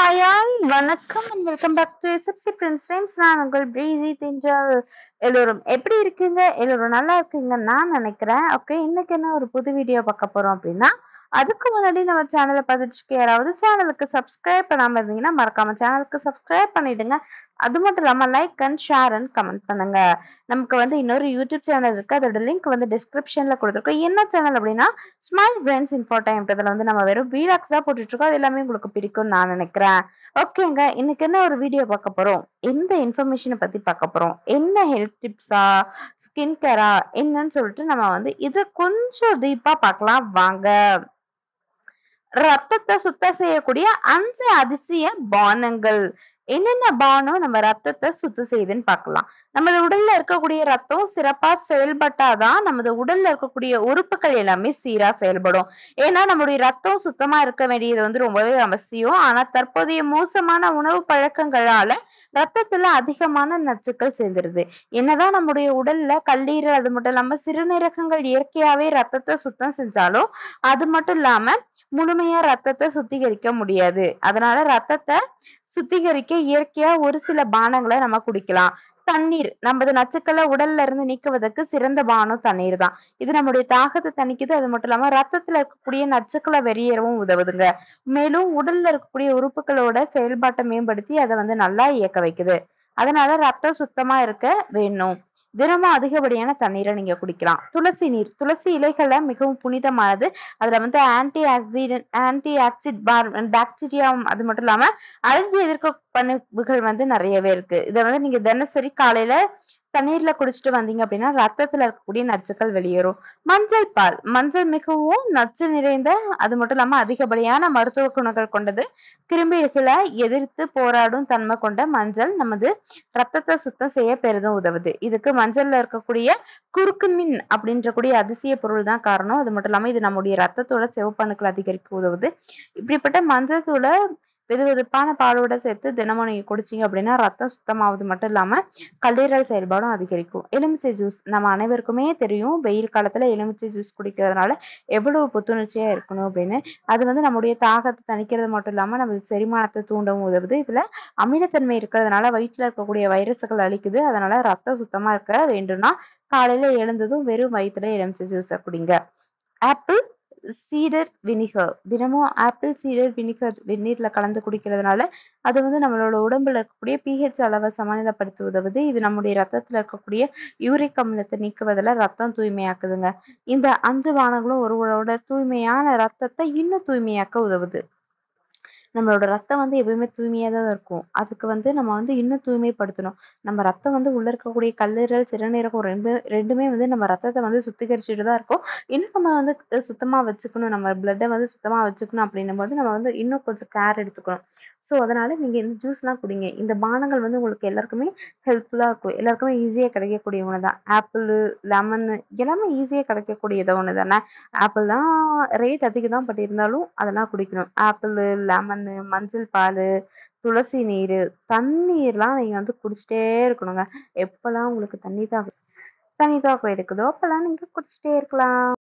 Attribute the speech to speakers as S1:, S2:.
S1: ஹாயால் வணக்கம் and welcome back to SFC prince times நான் உங்கள் பிரீசி திஞ்சல் எல்லோரும் எப்படி இருக்கீங்க எல்லோரும் நல்லா இருக்கீங்கன்னு நான் நினைக்கிறேன் ஓகே இன்னைக்கு என்ன ஒரு புது வீடியோ பார்க்க போறோம் அப்படின்னா அதுக்கு முன்னாடி நம்ம சேனலை பார்த்துட்டு யாராவது சேனலுக்கு சப்ஸ்கிரைப் பண்ணாம இருந்தீங்கன்னா மறக்காம சேனலுக்கு சப்ஸ்கிரைப் பண்ணிடுங்க அது மட்டும் இல்லாம like and share and comment பண்ணுங்க நமக்கு வந்து இன்னொரு யூடியூப் சேனல் இருக்கு அதோட லிங்க் வந்து டிஸ்கிரிப்ஷன்ல கொடுத்துருக்கோம் என்ன சேனல் அப்படின்னா ஸ்மைல் பிரெண்ட்ஸ் இன்ஃபோ டைம் இதில் வந்து நம்ம வெறும் வீலாக்ஸ் தான் போட்டுட்டு இருக்கோம் அது எல்லாமே உங்களுக்கு பிடிக்கும்னு நான் நினைக்கிறேன் ஓகேங்க இன்னைக்கு என்ன ஒரு வீடியோ பார்க்க போறோம் எந்த இன்ஃபர்மேஷனை பத்தி பார்க்க போறோம் என்ன ஹெல்த் டிப்ஸா ஸ்கின் கேரா என்னன்னு சொல்லிட்டு நம்ம வந்து இதை கொஞ்சம் டீப்பா பார்க்கலாம் வாங்க ரத்தத்தை சுத்தம் செய்யக்கூடிய அஞ்சு அதிசய பானங்கள் என்னென்ன பானம் நம்ம ரத்தத்தை சுத்தம் செய்யுதுன்னு பார்க்கலாம் நமது உடல்ல இருக்கக்கூடிய ரத்தம் சிறப்பா செயல்பட்டாதான் நமது உடல்ல இருக்கக்கூடிய உறுப்புகள் எல்லாமே சீரா செயல்படும் ஏன்னா நம்மளுடைய ரத்தம் சுத்தமா இருக்க வேண்டியது வந்து ரொம்பவே அவசியம் ஆனா தற்போதைய மோசமான உணவு பழக்கங்களால ரத்தத்துல அதிகமான நச்சுக்கள் சேர்ந்துருது என்னதான் நம்முடைய உடல்ல கல்லீரல் அது மட்டும் இல்லாம சிறுநீரகங்கள் இயற்கையாவே ரத்தத்தை சுத்தம் செஞ்சாலும் அது மட்டும் இல்லாம முழுமையா ரத்தத்தை சுத்திகரிக்க முடியாது அதனால ரத்தத்தை சுத்திகரிக்க இயற்கையா ஒரு சில பானங்களை நம்ம குடிக்கலாம் தண்ணீர் நமது நச்சுக்களை உடல்ல இருந்து நீக்குவதற்கு சிறந்த பானம் தண்ணீர் தான் இது நம்முடைய தாகத்தை தணிக்குது அது மட்டும் இல்லாம ரத்தத்துல இருக்கக்கூடிய நச்சுக்களை வெளியேறவும் உதவுதுங்க மேலும் உடல்ல இருக்கக்கூடிய உறுப்புகளோட செயல்பாட்டை மேம்படுத்தி அதை வந்து நல்லா இயக்க வைக்குது அதனால ரத்தம் சுத்தமா இருக்க வேணும் தினமும் அதிகப்படியான தண்ணீரை நீங்க குடிக்கலாம் துளசி நீர் துளசி இலைகளை மிகவும் புனிதமானது அதுல வந்து ஆன்டி ஆக்சிடென்ட் ஆன்டி ஆக்சிட் பார் பாக்டீரியா அது மட்டும் இல்லாம அலர்ஜி எதிர்க்க பண்புகள் வந்து நிறையவே இருக்கு இதை வந்து நீங்க தினசரி காலையில தண்ணீர்ல குடிச்சிட்டு வந்தீங்க அப்படின்னா ரத்தத்துல இருக்கக்கூடிய நச்சுக்கள் வெளியேறும் மஞ்சள் பால் மஞ்சள் மிகவும் நச்சு நிறைந்த அது மட்டும் இல்லாம அதிகப்படியான மருத்துவ குணங்கள் கொண்டது கிருமிகளை எதிர்த்து போராடும் தன்மை கொண்ட மஞ்சள் நமது ரத்தத்தை சுத்தம் செய்ய பெரிதும் உதவுது இதுக்கு மஞ்சள்ல இருக்கக்கூடிய குறுக்குமின் அப்படின்ற கூடிய அதிசய பொருள் தான் காரணம் அது மட்டும் இல்லாம இது நம்முடைய ரத்தத்தோட சிவப்பணுக்கள் அதிகரிக்க உதவுது இப்படிப்பட்ட மஞ்சள் தூளை வெது வெதுப்பான பாலோட சேர்த்து தினமும் நீங்க குடிச்சீங்க அப்படின்னா ரத்தம் சுத்தமாவது மட்டும் இல்லாம கல்லீரல் செயல்பாடும் அதிகரிக்கும் எலுமிச்சை ஜூஸ் நம்ம அனைவருக்குமே தெரியும் வெயில் காலத்துல எலுமிச்சை ஜூஸ் குடிக்கிறதுனால எவ்வளவு புத்துணர்ச்சியா இருக்கணும் அப்படின்னு அது வந்து நம்முடைய தாகத்தை தணிக்கிறது மட்டும் இல்லாம நம்ம செரிமானத்தை தூண்டவும் உதவுது இதுல அமிலத்தன்மை இருக்கிறதுனால வயிற்றுல இருக்கக்கூடிய வைரஸுகள் அழிக்குது அதனால ரத்தம் சுத்தமா இருக்க வேண்டும்னா காலையில எழுந்ததும் வெறும் வயிற்றுல எலுமிச்சை ஜூஸை குடிங்க ஆப்பிள் சீடர் வினிகர் தினமும் ஆப்பிள் சீடர் வினிகர் வெந்நீர்ல கலந்து குடிக்கிறதுனால அது வந்து நம்மளோட உடம்புல இருக்கக்கூடிய பிஹெச் அளவை சமநிலைப்படுத்த உதவுது இது நம்முடைய ரத்தத்துல இருக்கக்கூடிய யூரிக் அமிலத்தை நீக்குவதில் ரத்தம் தூய்மையாக்குதுங்க இந்த அஞ்சு பானங்களும் ஒருவரோட தூய்மையான ரத்தத்தை இன்னும் தூய்மையாக்க உதவுது நம்மளோட ரத்தம் வந்து எப்பயுமே தூய்மையா தான் இருக்கும் அதுக்கு வந்து நம்ம வந்து இன்னும் தூய்மைப்படுத்தணும் நம்ம ரத்தம் வந்து உள்ள இருக்கக்கூடிய கல்லீரல் சிறுநீரகம் ரெண்டு ரெண்டுமே வந்து நம்ம ரத்தத்தை வந்து சுத்திகரிச்சுட்டு தான் இருக்கும் இன்னும் நம்ம வந்து சுத்தமா வச்சுக்கணும் நம்ம பிளட்டை வந்து சுத்தமா வச்சுக்கணும் அப்படின்னும் போது நம்ம வந்து இன்னும் கொஞ்சம் கேர் எடுத்துக்கணும் ஸோ அதனால நீங்க இந்த ஜூஸ்லாம் குடிங்க இந்த பானங்கள் வந்து உங்களுக்கு எல்லாருக்குமே ஹெல்ப்ஃபுல்லா இருக்கும் எல்லாருக்குமே ஈஸியா கிடைக்கக்கூடிய ஒன்று தான் ஆப்பிள் லெமன் எல்லாமே ஈஸியா கிடைக்கக்கூடியது ஒன்று தானே ஆப்பிள் தான் ரேட் அதிகம் தான் பட் இருந்தாலும் அதெல்லாம் குடிக்கணும் ஆப்பிள் லெமன் மஞ்சள் பால் துளசி நீர் தண்ணீர்லாம் நீங்க வந்து குடிச்சிட்டே இருக்கணுங்க எப்பெல்லாம் உங்களுக்கு தண்ணி தாகம் தண்ணி தாகம் எடுக்குதோ அப்பெல்லாம் நீங்க குடிச்சிட்டே இருக்கலாம்